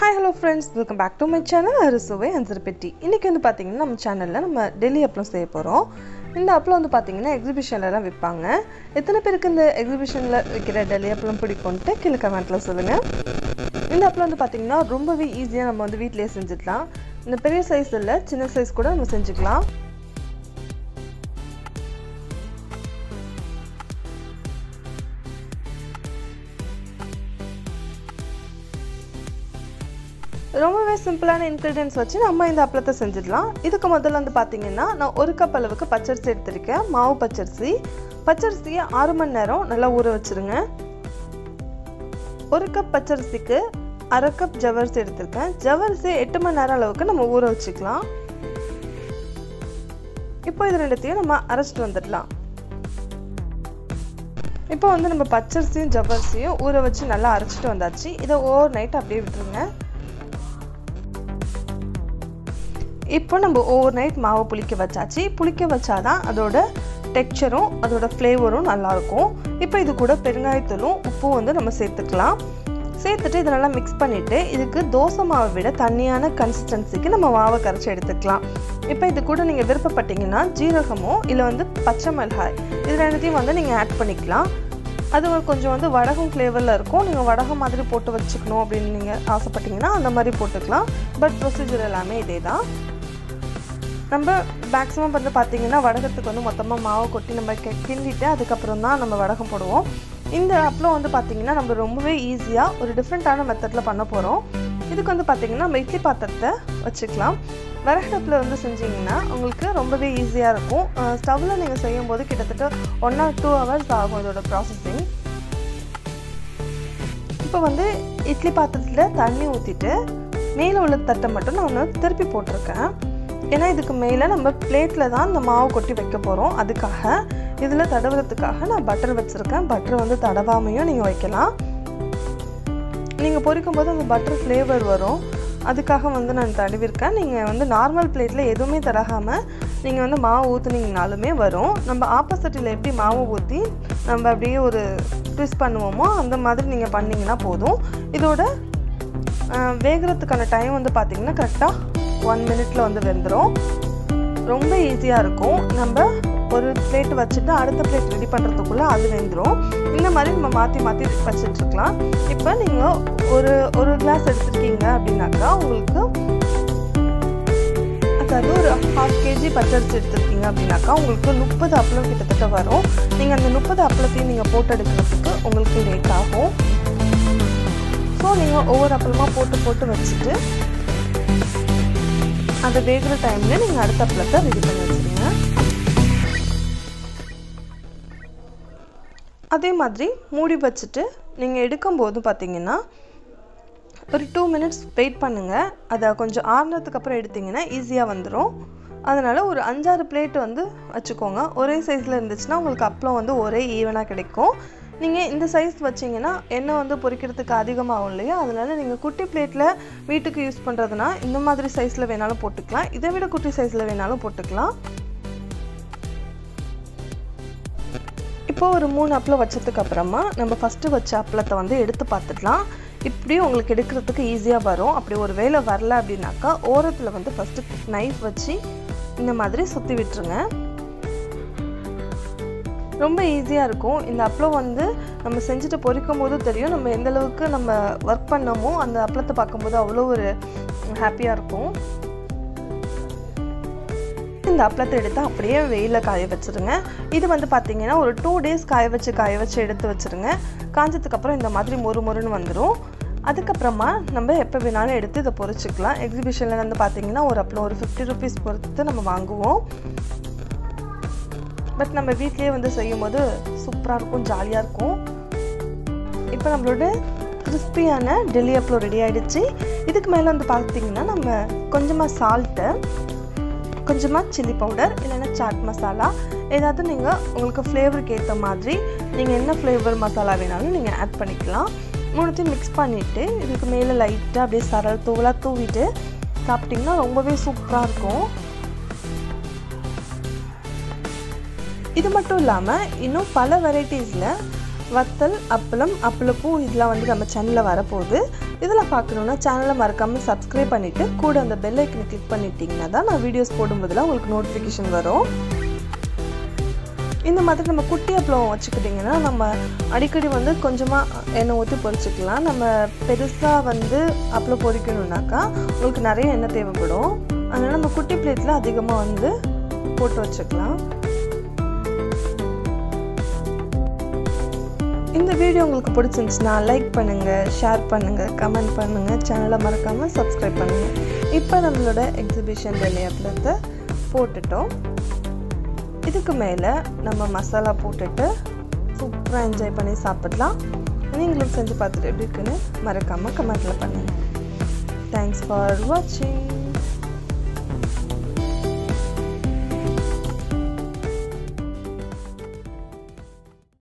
hi hello friends welcome back to my channel அரிசுவை அஞ்சர் பெட்டி இன்றைக்கி வந்து பார்த்தீங்கன்னா நம்ம சேனலில் நம்ம டெல்லி அப்பளம் செய்ய போகிறோம் இந்த அப்பளம் வந்து பார்த்தீங்கன்னா எக்ஸிபிஷன்லலாம் விற்பாங்க எத்தனை பேருக்கு இந்த எக்ஸிபிஷனில் விற்கிற டெல்லி அப்பளம் பிடிக்கும்ட்டு கீழே கமெண்ட்டில் சொல்லுங்கள் இந்த அப்பளம் வந்து பார்த்தீங்கன்னா ரொம்பவே ஈஸியாக நம்ம வந்து வீட்டிலேயே செஞ்சுக்கலாம் இந்த பெரிய சைஸ் இல்லை சின்ன சைஸ் கூட நம்ம செஞ்சுக்கலாம் ரொம்பவே சிம்பிளான இன்க்ரீடியன்ஸ் வச்சு நம்ம இந்த அப்பளத்தை செஞ்சிடலாம் இதுக்கு முதல்ல வந்து பார்த்தீங்கன்னா நான் ஒரு கப் அளவுக்கு பச்சரிசி எடுத்திருக்கேன் மாவு பச்சரிசி பச்சரிசியை ஆறு மணி நேரம் நல்லா ஊற வச்சுருங்க ஒரு கப் பச்சரிசிக்கு அரை கப் ஜவரிசி எடுத்திருக்கேன் ஜவரிசி எட்டு மணி நேரம் அளவுக்கு நம்ம ஊற வச்சுக்கலாம் இப்போ இது ரெண்டுத்தையும் நம்ம அரைச்சிட்டு வந்துடலாம் இப்போ வந்து நம்ம பச்சரிசியும் ஜவ்வரிசியும் ஊற வச்சு நல்லா அரைச்சிட்டு வந்தாச்சு இதை ஓவர் நைட் அப்படியே விட்டுருங்க இப்போ நம்ம ஓவர் நைட் மாவை புளிக்க வச்சாச்சு புளிக்க வச்சாதான் அதோட டெக்ஸ்சரும் அதோட ஃப்ளேவரும் நல்லாயிருக்கும் இப்போ இது கூட பெருங்காயத்தூளும் உப்பும் வந்து நம்ம சேர்த்துக்கலாம் சேர்த்துட்டு இதை நல்லா மிக்ஸ் பண்ணிவிட்டு இதுக்கு தோசை மாவை விட தண்ணியான கன்சிஸ்டன்சிக்கு நம்ம மாவை கரைச்சி எடுத்துக்கலாம் இப்போ இது கூட நீங்கள் விருப்பப்பட்டீங்கன்னா ஜீரகமோ இல்லை வந்து பச்சை மிளகாய் இது ரெண்டுத்தையும் வந்து நீங்கள் ஆட் பண்ணிக்கலாம் அது ஒரு கொஞ்சம் வந்து வடகம் ஃப்ளேவரில் இருக்கும் நீங்கள் வடகம் மாதிரி போட்டு வச்சுக்கணும் அப்படின்னு நீங்கள் ஆசைப்பட்டீங்கன்னா அந்த மாதிரி போட்டுக்கலாம் பட் ப்ரொசீஜர் எல்லாமே இதே தான் நம்ம மேக்ஸிமம் வந்து பார்த்திங்கன்னா வடகத்துக்கு வந்து மொத்தமாக மாவு கொட்டி நம்ம கிண்டிட்டு அதுக்கப்புறம் தான் நம்ம வடகம் போடுவோம் இந்த அப்பளம் வந்து பார்த்திங்கன்னா நம்ம ரொம்பவே ஈஸியாக ஒரு டிஃப்ரெண்ட்டான மெத்தடில் பண்ண போகிறோம் இதுக்கு வந்து பார்த்திங்கன்னா நம்ம இட்லி பாத்திரத்தை வச்சுக்கலாம் விறகடுப்பில் வந்து செஞ்சிங்கன்னா உங்களுக்கு ரொம்பவே ஈஸியாக இருக்கும் ஸ்டவ்வில் நீங்கள் செய்யும் போது கிட்டத்தட்ட ஒன் ஆர் டூ ஹவர்ஸ் ஆகும் இதோட ப்ராசஸிங் இப்போ வந்து இட்லி பாத்திரத்தில் தண்ணி ஊற்றிட்டு மேலே உள்ள தட்டை மட்டும் நான் ஒன்று திருப்பி போட்டிருக்கேன் ஏன்னா இதுக்கு மேலே நம்ம பிளேட்டில் தான் இந்த மாவு கொட்டி வைக்க போகிறோம் அதுக்காக இதில் தடவுறதுக்காக நான் பட்டர் வச்சுருக்கேன் பட்டர் வந்து தடவாமையும் நீங்கள் வைக்கலாம் நீங்கள் பொரிக்கும் போது அந்த பட்டர் ஃப்ளேவர் வரும் அதுக்காக வந்து நான் தடவிருக்கேன் நீங்கள் வந்து நார்மல் பிளேட்டில் எதுவுமே தடகாமல் நீங்கள் வந்து மாவு ஊற்றுனீங்கனாலுமே வரும் நம்ம ஆப்போசிட்டில் எப்படி மாவு ஊற்றி நம்ம அப்படியே ஒரு ட்விஸ்ட் பண்ணுவோமோ அந்த மாதிரி நீங்கள் பண்ணிங்கன்னா போதும் இதோட வேகிறதுக்கான டைம் வந்து பார்த்திங்கன்னா கரெக்டாக ஒன் மினிட்ல வந்து வெந்துடும் ரொம்ப ஈஸியாக இருக்கும் நம்ம ஒரு பிளேட் வச்சுட்டு அடுத்த பிளேட் ரெடி பண்ணுறதுக்குள்ளே அது வெந்துடும் இந்த மாதிரி நம்ம மாற்றி மாற்றி வச்சிட்ருக்கலாம் இப்போ நீங்கள் ஒரு ஒரு கிளாஸ் எடுத்துருக்கீங்க அப்படின்னாக்கா உங்களுக்கு அதாவது ஒரு ஹாஃப் கேஜி பச்சரிசி எடுத்துருக்கீங்க அப்படின்னாக்கா உங்களுக்கு முப்பது அப்பளம் கிட்டத்தட்ட வரும் நீங்கள் அந்த முப்பது அப்பளத்தையும் நீங்கள் போட்டு எடுக்கிறதுக்கு உங்களுக்கு லேட் ஆகும் ஸோ நீங்கள் ஒவ்வொரு அப்பளமாக போட்டு போட்டு வச்சுட்டு அது வேகிற டைம்ல நீங்கள் அடுத்த அப்பளத்தை ரெடி பண்ணி வச்சுருங்க அதே மாதிரி மூடி வச்சுட்டு நீங்கள் எடுக்கும்போது பார்த்தீங்கன்னா ஒரு டூ மினிட்ஸ் வெயிட் பண்ணுங்கள் அதை கொஞ்சம் ஆறுனதுக்கு அப்புறம் எடுத்திங்கன்னா ஈஸியாக வந்துடும் அதனால் ஒரு அஞ்சாறு பிளேட் வந்து வச்சுக்கோங்க ஒரே சைஸில் இருந்துச்சுன்னா உங்களுக்கு அப்பளம் வந்து ஒரே ஈவனாக கிடைக்கும் நீங்கள் இந்த சைஸ் வச்சிங்கன்னா எண்ணெய் வந்து பொரிக்கிறதுக்கு அதிகமாகும் இல்லையா அதனால் நீங்கள் குட்டி பிளேட்டில் வீட்டுக்கு யூஸ் பண்ணுறதுனா இந்த மாதிரி சைஸில் வேணாலும் போட்டுக்கலாம் இதை விட குட்டி சைஸில் வேணாலும் போட்டுக்கலாம் இப்போ ஒரு மூணு அப்பளம் வச்சதுக்கு அப்புறமா நம்ம ஃபஸ்ட்டு வச்ச அப்பளத்தை வந்து எடுத்து பார்த்துக்கலாம் இப்படி உங்களுக்கு எடுக்கிறதுக்கு ஈஸியாக வரும் அப்படி ஒரு வேலை வரல அப்படின்னாக்கா ஓரத்தில் வந்து ஃபஸ்ட்டு நைஃப் வச்சு இந்த மாதிரி சுற்றி விட்டுருங்க ரொம்ப ஈஸியாக இருக்கும் இந்த அப்பளம் வந்து நம்ம செஞ்சுட்டு பொரிக்கும் போது தெரியும் நம்ம எந்த அளவுக்கு நம்ம ஒர்க் பண்ணமோ அந்த அப்பளத்தை பார்க்கும்போது அவ்வளோ ஒரு ஹாப்பியாக இருக்கும் இந்த அப்பளத்தை எடுத்து அப்படியே வெயிலில் காய வச்சுருங்க இது வந்து பார்த்தீங்கன்னா ஒரு டூ டேஸ் காய வச்சு காய வச்சு எடுத்து வச்சுருங்க காஞ்சதுக்கப்புறம் இந்த மாதிரி மொறு மொறுன்னு வந்துடும் அதுக்கப்புறமா நம்ம எப்போ வேணாலும் எடுத்து இதை பொரிச்சிக்கலாம் எக்ஸிபிஷனில் வந்து பார்த்தீங்கன்னா ஒரு அப்பளம் ஒரு ஃபிஃப்டி ருபீஸ் பொறுத்து நம்ம வாங்குவோம் பட் நம்ம வீட்லேயே வந்து செய்யும் போது சூப்பராக இருக்கும் ஜாலியாக இருக்கும் இப்போ நம்மளோட கிறிஸ்பியான டெல்லி அப்பளம் ரெடி ஆகிடுச்சு இதுக்கு மேலே வந்து பார்த்தீங்கன்னா நம்ம கொஞ்சமாக சால்ட்டு கொஞ்சமாக சில்லி பவுடர் இல்லைன்னா சாட் மசாலா ஏதாவது நீங்கள் உங்களுக்கு ஃப்ளேவருக்கு ஏற்ற மாதிரி நீங்கள் என்ன ஃப்ளேவர் மசாலா வேணாலும் நீங்கள் ஆட் பண்ணிக்கலாம் மூணுத்தையும் மிக்ஸ் பண்ணிவிட்டு இதுக்கு மேலே லைட்டாக அப்படியே சரல் தூவலாக தூவிட்டு சாப்பிட்டிங்கன்னா ரொம்பவே சூப்பராக இருக்கும் இது மட்டும் இல்லாமல் இன்னும் பல வெரைட்டிஸில் வத்தல் அப்பளம் அப்பளப்பூ இதெல்லாம் வந்து நம்ம சேனலில் வரப்போகுது இதில் பார்க்கணுன்னா சேனலை மறக்காமல் சப்ஸ்கிரைப் பண்ணிவிட்டு கூட அந்த பெல் ஐக்கனை கிளிக் பண்ணிட்டீங்கன்னா தான் நான் வீடியோஸ் போடும்போதெல்லாம் உங்களுக்கு நோட்டிஃபிகேஷன் வரும் இந்த மாதிரி நம்ம குட்டி அப்பளம் வச்சுக்கிட்டிங்கன்னா நம்ம அடிக்கடி வந்து கொஞ்சமாக எண்ணெய் ஊற்றி பொரிச்சிக்கலாம் நம்ம பெருசாக வந்து அப்பளம் பொரிக்கணுன்னாக்கா உங்களுக்கு நிறைய எண்ணெய் தேவைப்படும் அதனால் நம்ம குட்டி பிளேட்டில் அதிகமாக வந்து போட்டு வச்சுக்கலாம் இந்த வீடியோ உங்களுக்கு பிடிச்சிருந்துச்சுன்னா லைக் பண்ணுங்கள் ஷேர் பண்ணுங்கள் கமெண்ட் பண்ணுங்கள் சேனலை மறக்காமல் சப்ஸ்கிரைப் பண்ணுங்கள் இப்போ நம்மளோட எக்ஸிபிஷன் டெல்லி அப்பளத்தை போட்டுட்டோம் இதுக்கு மேலே நம்ம மசாலா போட்டுட்டு சூப்பராக என்ஜாய் பண்ணி சாப்பிடலாம் நீங்களும் செஞ்சு பார்த்துட்டு எப்படி இருக்குன்னு மறக்காமல் கமெண்ட்டில் பண்ணுங்கள் தேங்க்ஸ் ஃபார் வாட்சிங்